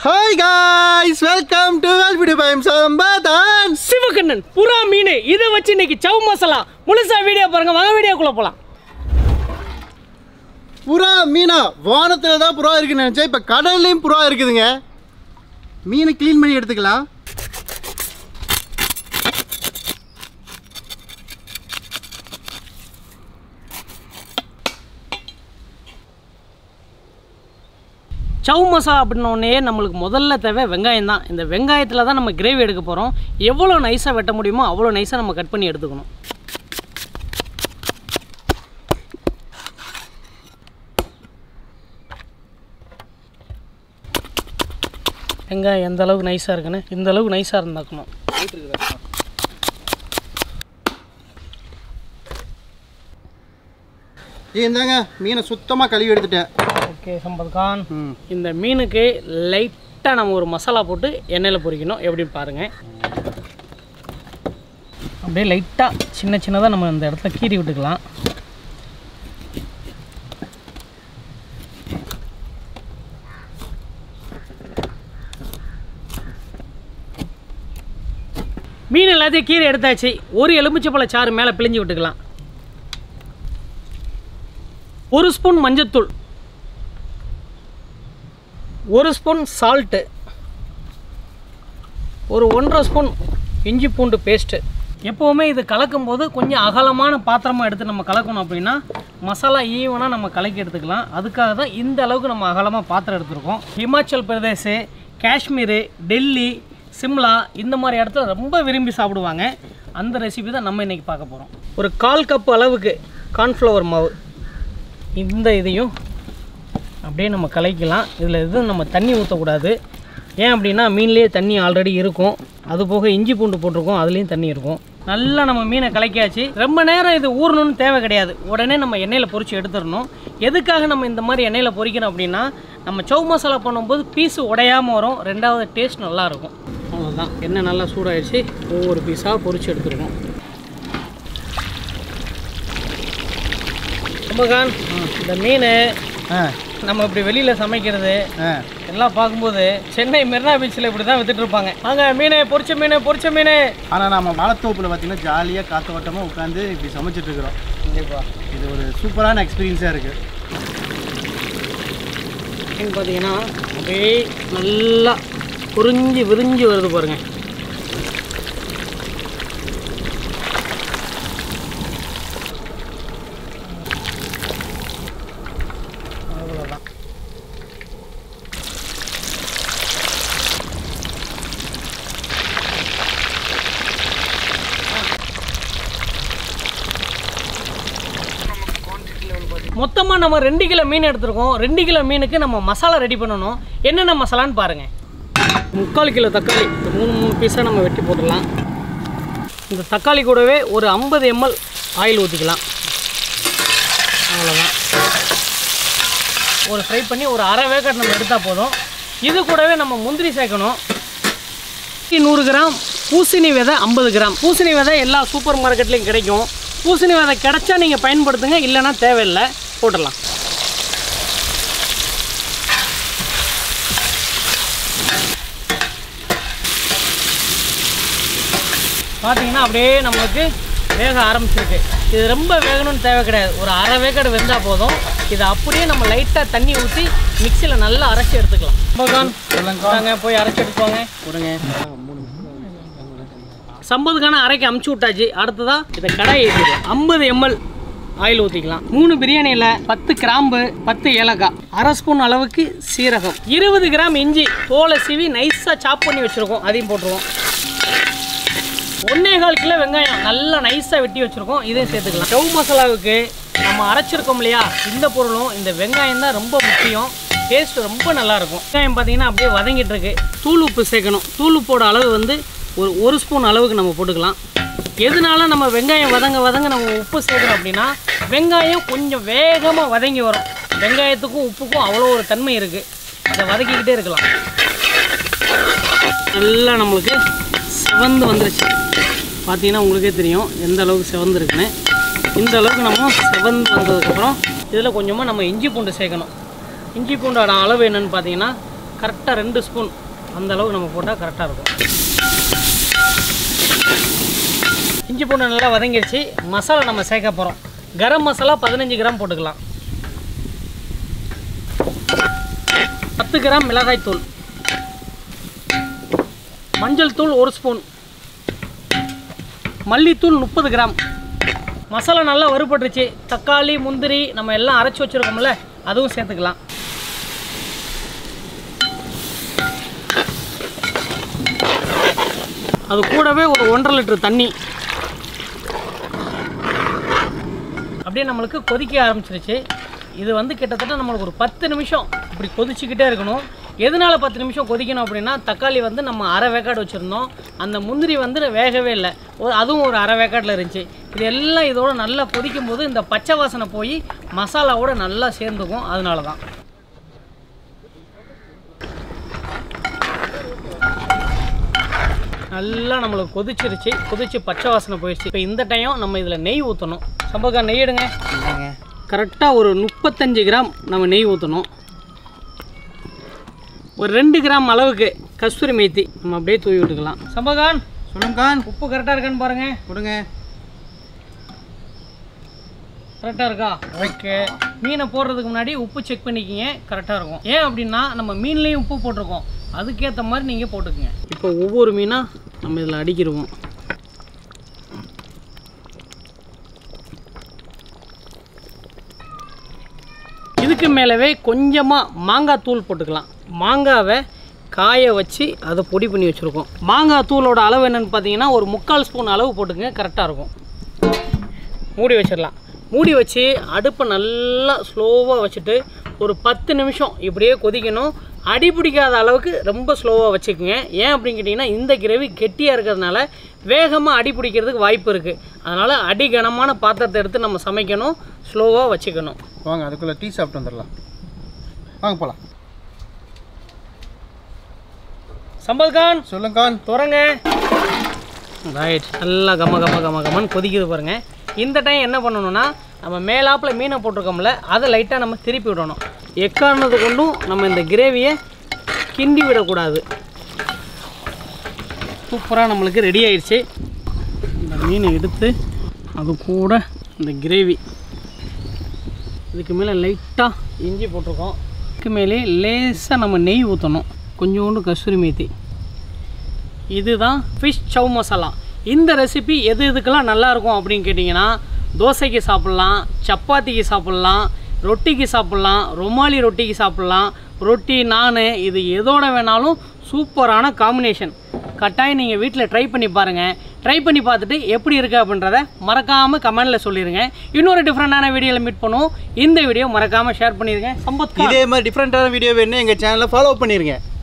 hi guys welcome to வெல்பிடி பைம் சம்பதான் சிவகண்ணன் புறா மீன் இதை வச்சு இன்னைக்கு சவு மசாலா முழுசா வீடியோ பாருங்க வாங்க வீடியோக்குள்ள போலாம் புறா மீனா வானத்தில் தான் புறா இருக்குன்னு நினச்சேன் இப்போ கடல்லையும் புறா இருக்குதுங்க மீனை க்ளீன் பண்ணி எடுத்துக்கலாம் சவு மசாலா அப்படின்னோடனே நம்மளுக்கு முதல்ல தேவை வெங்காயம் தான் இந்த வெங்காயத்தில் தான் நம்ம கிரேவி எடுக்க போகிறோம் எவ்வளோ நைஸாக வெட்ட முடியுமோ அவ்வளோ நைஸாக நம்ம கட் பண்ணி எடுத்துக்கணும் வெங்காயம் எந்த அளவுக்கு நைஸாக இருக்குன்னு இந்த அளவுக்கு நைஸாக இருந்தாக்கணும் இந்தாங்க மீனை சுத்தமாக கழுவி எடுத்துட்டேன் ஓகே சம்பத் கான் ம் இந்த மீனுக்கு லைட்டாக நம்ம ஒரு மசாலா போட்டு எண்ணெயில் பொரிக்கணும் எப்படின்னு பாருங்கள் அப்படியே லைட்டாக சின்ன சின்னதாக நம்ம இந்த இடத்துல கீறி விட்டுக்கலாம் மீன் எல்லாத்தையும் கீரை எடுத்தாச்சு ஒரு எலுமிச்சப்பழ சாறு மேலே பிழிஞ்சு விட்டுக்கலாம் ஒரு ஸ்பூன் மஞ்சத்தூள் ஒரு ஸ்பூன் சால்ட்டு ஒரு ஒன்றரை ஸ்பூன் இஞ்சி பூண்டு பேஸ்ட்டு எப்போவுமே இது கலக்கும் போது கொஞ்சம் அகலமான பாத்திரமாக எடுத்து நம்ம கலக்கணும் அப்படின்னா மசாலா ஈவனாக நம்ம கலக்கி எடுத்துக்கலாம் அதுக்காக தான் இந்த அளவுக்கு நம்ம அகலமாக பாத்திரம் எடுத்திருக்கோம் ஹிமாச்சல் பிரதேஷ் காஷ்மீர் டெல்லி சிம்லா இந்த மாதிரி இடத்துல ரொம்ப விரும்பி சாப்பிடுவாங்க அந்த ரெசிபி தான் நம்ம இன்றைக்கி பார்க்க போகிறோம் ஒரு கால் கப் அளவுக்கு கார்ன்ஃப்ளவர் மாவு இந்த இதையும் அப்படியே நம்ம கலக்கலாம் இதில் எதுவும் நம்ம தண்ணி ஊற்றக்கூடாது ஏன் அப்படின்னா மீன்லேயே தண்ணி ஆல்ரெடி இருக்கும் அது போக இஞ்சி பூண்டு போட்டிருக்கோம் அதுலேயும் தண்ணி இருக்கும் நல்லா நம்ம மீனை கலக்கியாச்சு ரொம்ப நேரம் இது ஊறணும்னு தேவை கிடையாது உடனே நம்ம எண்ணெயில் பொரிச்சு எடுத்துடணும் எதுக்காக நம்ம இந்த மாதிரி எண்ணெயில் பொரிக்கிறோம் அப்படின்னா நம்ம சவு மசாலா பண்ணும்போது பீஸு உடையாமல் வரும் ரெண்டாவது டேஸ்ட் நல்லாயிருக்கும் அவ்வளோதான் எண்ணெய் நல்லா சூடாயிடுச்சு ஒவ்வொரு பீஸாக பொரிச்சு எடுத்துருக்கோம் கும்பகான் இந்த மீன் ஆ நம்ம இப்படி வெளியில் சமைக்கிறது ஆ எல்லாம் பார்க்கும்போது சென்னை மெரினா பீச்சில் இப்படி தான் வித்துட்டு இருப்பாங்க வாங்க மீன் பொரிச்ச மீன் பொரிச்ச மீன் ஆனால் நம்ம மலத்தோப்பில் பார்த்தீங்கன்னா ஜாலியாக காத்தோட்டமாக உட்காந்து இப்படி சமைச்சிட்டு இருக்கிறோம் கண்டிப்பாக இது ஒரு சூப்பரான எக்ஸ்பீரியன்ஸாக இருக்குது மீன் பார்த்தீங்கன்னா அப்படியே நல்லா புரிஞ்சு விரிஞ்சு வருது பாருங்க அவ்வளோதான் மொத்தமாக நம்ம ரெண்டு கிலோ மீன் எடுத்திருக்கோம் ரெண்டு கிலோ மீனுக்கு நம்ம மசாலா ரெடி பண்ணணும் என்னென்ன மசாலான்னு பாருங்கள் முக்கால் கிலோ தக்காளி இந்த மூணு மூணு பீஸாக நம்ம வெட்டி போட்டுடலாம் இந்த தக்காளி கூடவே ஒரு ஐம்பது எம்எல் ஆயில் ஊற்றிக்கலாம் அவ்வளோதான் ஒரு ஃப்ரை பண்ணி ஒரு அரை வேக்காட் நம்ம எடுத்தால் போதும் இது கூடவே நம்ம முந்திரி சேர்க்கணும் நூறு கிராம் பூசணி விதை ஐம்பது கிராம் பூசணி விதை எல்லா சூப்பர் மார்க்கெட்லேயும் கிடைக்கும் பூசணி விதை கிடைச்சா நீங்கள் பயன்படுத்துங்க இல்லைன்னா தேவையில்லை போட்டுடலாம் பார்த்தீங்கன்னா அப்படியே நம்மளுக்கு வேக ஆரம்பிச்சிருக்கு இது ரொம்ப வேகணும்னு தேவை கிடையாது ஒரு அரை வேக்காடு வெந்தால் போதும் இதை அப்படியே நம்ம லைட்டாக தண்ணி ஊற்றி மிக்சியில் நல்லா அரைச்சி எடுத்துக்கலாம் பகவான் சொல்லுங்க போய் அரைச்சி எடுத்துவாங்க கொடுங்க சம்பதுக்கான அரைக்கு அமுச்சு விட்டாச்சு அடுத்ததா இதை கடாய் ஏற்றிடுவோம் ஐம்பது எம்எல் ஆயில் ஊற்றிக்கலாம் மூணு பிரியாணியில் பத்து கிராம்பு பத்து ஏலக்காய் அரை ஸ்பூன் அளவுக்கு சீரகம் இருபது கிராம் இஞ்சி தோலை சீவி நைஸாக சாப் பண்ணி வச்சுருக்கோம் அதையும் போட்டுருவோம் ஒன்னே கால் கிலோ வெங்காயம் நல்லா நைஸாக வெட்டி வச்சுருக்கோம் இதையும் சேர்த்துக்கலாம் ஸ்டவ் மசாலாவுக்கு நம்ம அரைச்சிருக்கோம் இல்லையா இந்த பொருளும் இந்த வெங்காயம் தான் ரொம்ப முக்கியம் டேஸ்ட் ரொம்ப நல்லா இருக்கும் வெங்காயம் பார்த்தீங்கன்னா அப்படியே வதங்கிட்டு இருக்கு தூள் உப்பு சேர்க்கணும் தூள் உப்போட அளவு வந்து ஒரு ஒரு ஸ்பூன் அளவுக்கு நம்ம போட்டுக்கலாம் எதனால நம்ம வெங்காயம் வதங்க வதங்க நம்ம உப்பு சேர்க்கணும் அப்படின்னா வெங்காயம் கொஞ்சம் வேகமாக வதங்கி வரும் வெங்காயத்துக்கும் உப்புக்கும் அவ்வளோ ஒரு தன்மை இருக்குது இதை வதக்கிக்கிட்டே இருக்கலாம் நல்லா நம்மளுக்கு சிவந்து வந்துருச்சு பார்த்தீங்கன்னா உங்களுக்கே தெரியும் எந்த அளவுக்கு சிவந்துருக்குன்னு இந்த அளவுக்கு நம்ம சிவந்து வந்ததுக்கப்புறம் இதில் கொஞ்சமாக நம்ம இஞ்சி பூண்டு சேர்க்கணும் இஞ்சி பூண்டோட அளவு என்னன்னு பார்த்தீங்கன்னா கரெக்டாக ரெண்டு ஸ்பூன் அந்த அளவுக்கு நம்ம போட்டால் கரெக்டாக இருக்கும் இஞ்சி பூண்டு நல்லா வதங்கிடுச்சு மசாலா நம்ம சேர்க்க போகிறோம் கரம் மசாலா பதினஞ்சு கிராம் போட்டுக்கலாம் பத்து கிராம் மிளகாய் தூள் மஞ்சள் தூள் ஒரு ஸ்பூன் மல்லித்தூள் முப்பது கிராம் மசாலா நல்லா வறுபட்டுருச்சு தக்காளி முந்திரி நம்ம எல்லாம் அரைச்சி வச்சுருக்கோம்ல அதுவும் சேர்த்துக்கலாம் அது கூடவே ஒரு ஒன்றரை லிட்டர் தண்ணி அப்படியே நம்மளுக்கு கொதிக்க ஆரம்பிச்சிருச்சு இது வந்து கிட்டத்தட்ட நம்மளுக்கு ஒரு பத்து நிமிஷம் இப்படி கொதிச்சுக்கிட்டே இருக்கணும் எதனால பத்து நிமிஷம் கொதிக்கணும் அப்படின்னா தக்காளி வந்து நம்ம அரை வேக்காடு வச்சுருந்தோம் அந்த முந்திரி வந்து வேகவே இல்லை ஒரு அதுவும் ஒரு அரை வேக்காட்டில் இருந்துச்சு இது எல்லாம் இதோட நல்லா கொதிக்கும் போது இந்த பச்சை வாசனை போய் மசாலாவோட நல்லா சேர்ந்துக்கும் அதனால தான் நல்லா நம்மளுக்கு கொதிச்சிருச்சு கொதிச்சு பச்சை வாசனை போயிடுச்சு இப்போ இந்த டைம் நம்ம இதில் நெய் ஊற்றணும் சம்பக்கா நெய் எடுங்க கரெக்டாக ஒரு முப்பத்தஞ்சு கிராம் நம்ம நெய் ஊற்றணும் ஒரு ரெண்டு கிராம் அளவுக்கு கஸ்தூரி மேத்தி நம்ம அப்படியே தூவி விட்டுக்கலாம் சம்பகான் சொல்லுங்க கான் உப்பு கரெக்டாக இருக்கான்னு பாருங்க கொடுங்க கரெக்டாக இருக்கா ஓகே மீனை போடுறதுக்கு முன்னாடி உப்பு செக் பண்ணிக்கிங்க கரெக்டாக இருக்கும் ஏன் அப்படின்னா நம்ம மீன்லேயும் உப்பு போட்டிருக்கோம் அதுக்கேற்ற மாதிரி நீங்கள் போட்டுக்குங்க இப்போ ஒவ்வொரு மீனாக நம்ம இதில் அடிக்கிடுவோம் இதுக்கு மேலவே கொஞ்சமாக மாங்காய் தூள் போட்டுக்கலாம் மாங்காவை காய வச்சு அதை பொடி பண்ணி வச்சுருக்கோம் மாங்காய் தூளோட அளவு என்னென்னு பார்த்தீங்கன்னா ஒரு முக்கால் ஸ்பூன் அளவு போட்டுங்க கரெக்டாக இருக்கும் மூடி வச்சிடலாம் மூடி வச்சு அடுப்பை நல்லா ஸ்லோவாக வச்சுட்டு ஒரு பத்து நிமிஷம் இப்படியே கொதிக்கணும் அடி பிடிக்காத அளவுக்கு ரொம்ப ஸ்லோவாக வச்சுக்கோங்க ஏன் அப்படின்னு கேட்டிங்கன்னா இந்த கிரேவி கெட்டியாக இருக்கிறதுனால வேகமாக அடி பிடிக்கிறதுக்கு வாய்ப்பு இருக்குது அதனால் அடி கனமான பாத்திரத்தை எடுத்து நம்ம சமைக்கணும் ஸ்லோவாக வச்சுக்கணும் வாங்க அதுக்குள்ளே டீ சாப்பிட்டு வந்துடலாம் வாங்க போகலாம் சம்பத் கான் சொல்லுங்க கான் துறங்க ரைட் நல்லா கம கம கம கமன்னு கொதிக்குது பாருங்க இந்த டைம் என்ன பண்ணணும்னா நம்ம மேலாப்பில் மீனை போட்டிருக்கோம்ல அதை லைட்டாக நம்ம திருப்பி விடணும் எக்காரணத்து கொண்டும் நம்ம இந்த கிரேவியை கிண்டி விடக்கூடாது சூப்பராக நம்மளுக்கு ரெடி ஆயிடுச்சு இந்த மீனை எடுத்து அது கூட இந்த கிரேவி இதுக்கு மேலே லைட்டாக இஞ்சி போட்டிருக்கோம் இதுக்கு மேலே லேசாக நம்ம நெய் ஊற்றணும் கொஞ்சோண்டு கஸ்தூரி மேத்தி இதுதான் ஃபிஷ் சவ் மசாலா இந்த ரெசிபி எது எதுக்கெல்லாம் நல்லா இருக்கும் அப்படின்னு கேட்டிங்கன்னா தோசைக்கு சாப்பிட்லாம் சப்பாத்திக்கு சாப்பிட்லாம் ரொட்டிக்கு சாப்பிட்லாம் ரொமாலி ரொட்டிக்கு சாப்பிட்லாம் ரொட்டி நான் இது எதோட வேணாலும் சூப்பரான காம்பினேஷன் கட்டாயம் நீங்கள் வீட்டில் ட்ரை பண்ணி பாருங்கள் ட்ரை பண்ணி பார்த்துட்டு எப்படி இருக்குது அப்படின்றத மறக்காமல் கமெண்டில் சொல்லிடுங்க இன்னொரு டிஃப்ரெண்டான வீடியோவில் மீட் பண்ணுவோம் இந்த வீடியோ மறக்காமல் ஷேர் பண்ணிடுங்க சம்பத் இதே மாதிரி டிஃப்ரெண்ட்டான வீடியோ வேணும் எங்கள் சேனலை ஃபாலோ பண்ணிடுங்க